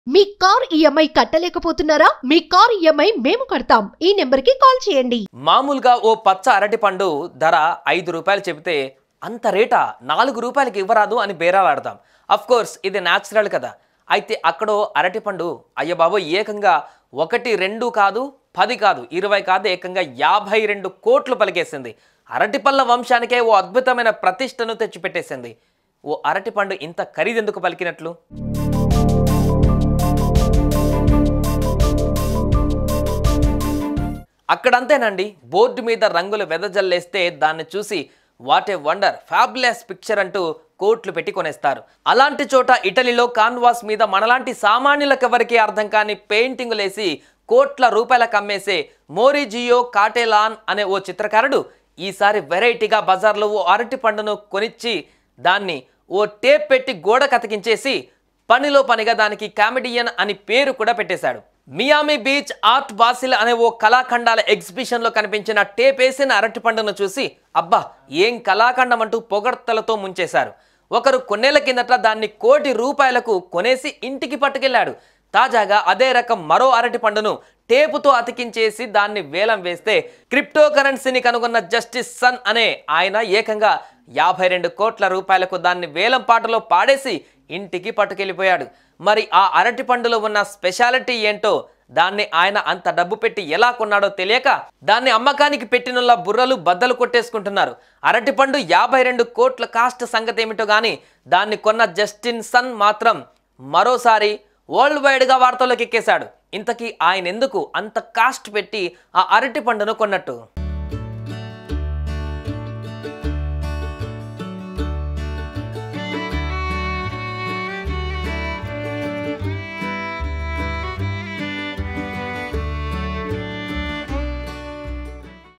మీ car EMI కట్టలేకపోతున్నారా మీ car EMI మేము కడతాం ఈ నెంబర్కి కాల్ చేయండి మామూలుగా ఓ పచ్చ అరటిపండు ధర ఐదు రూపాయలు చెబితే అంత రేటా నాలుగు రూపాయలకి ఇవ్వరాదు అని బేరాలాడతాం అఫ్ కోర్స్ ఇది న్యాచురల్ కదా అయితే అక్కడో అరటిపండు అయ్య బాబు ఏకంగా ఒకటి రెండు కాదు పది కాదు ఇరవై కాదు ఏకంగా యాభై రెండు కోట్లు పలికేసింది అరటిపళ్ళ వంశానికే ఓ అద్భుతమైన ప్రతిష్టను తెచ్చిపెట్టేసింది ఓ అరటిపండు ఇంత ఖరీదెందుకు పలికినట్లు అక్కడంతేనండి బోర్డు మీద రంగులు వెదజల్లేస్తే దాన్ని చూసి what a wonder fabulous picture అంటూ కోట్లు పెట్టి కొనేస్తారు అలాంటి చోట ఇటలీలో కాన్వాస్ మీద మనలాంటి సామాన్యులకెవరికి అర్థం కాని పెయింటింగులేసి కోట్ల రూపాయలకు అమ్మేసే మోరిజియో కాటేలాన్ అనే ఓ చిత్రకారుడు ఈసారి వెరైటీగా బజార్లో ఓ అరటి పండును కొనిచ్చి దాన్ని ఓ టేప్ పెట్టి గోడ కతికించేసి పనిలో పనిగా దానికి కామెడియన్ అని పేరు కూడా పెట్టేశాడు మియామి బీచ్ ఆర్ట్ బాసిల్ అనే ఓ కళాఖండాల ఎగ్జిబిషన్లో కనిపించిన టేపేసిన అరటిపండును చూసి అబ్బా ఏం కళాఖండం అంటూ పొగడ్తలతో ముంచేశారు ఒకరు కొన్నేళ్ల కిందట దాన్ని కోటి రూపాయలకు కొనేసి ఇంటికి పట్టుకెళ్లాడు తాజాగా అదే రకం మరో అరటి పండును టేపుతో అతికించేసి దాన్ని వేలం వేస్తే క్రిప్టో కరెన్సీని కనుగొన్న జస్టిస్ సన్ అనే ఆయన ఏకంగా యాభై రెండు కోట్ల రూపాయలకు దాన్ని వేలం పాటలో పాడేసి ఇంటికి పట్టుకెళ్ళిపోయాడు మరి ఆ అరటి పండులో ఉన్న స్పెషాలిటీ ఏంటో దాన్ని ఆయన అంత డబ్బు పెట్టి ఎలా కొన్నాడో తెలియక దాన్ని అమ్మకానికి పెట్టినలా బుర్రలు బద్దలు కొట్టేసుకుంటున్నారు అరటిపండు యాభై రెండు కోట్ల కాస్ట్ సంగతి ఏమిటో కానీ దాన్ని కొన్న జస్టిన్ సన్ మాత్రం మరోసారి వరల్డ్ వైడ్గా వార్తల్లోకి ఎక్కేశాడు ఇంతకీ ఆయన ఎందుకు అంత కాస్ట్ పెట్టి ఆ అరటి పండును కొన్నట్టు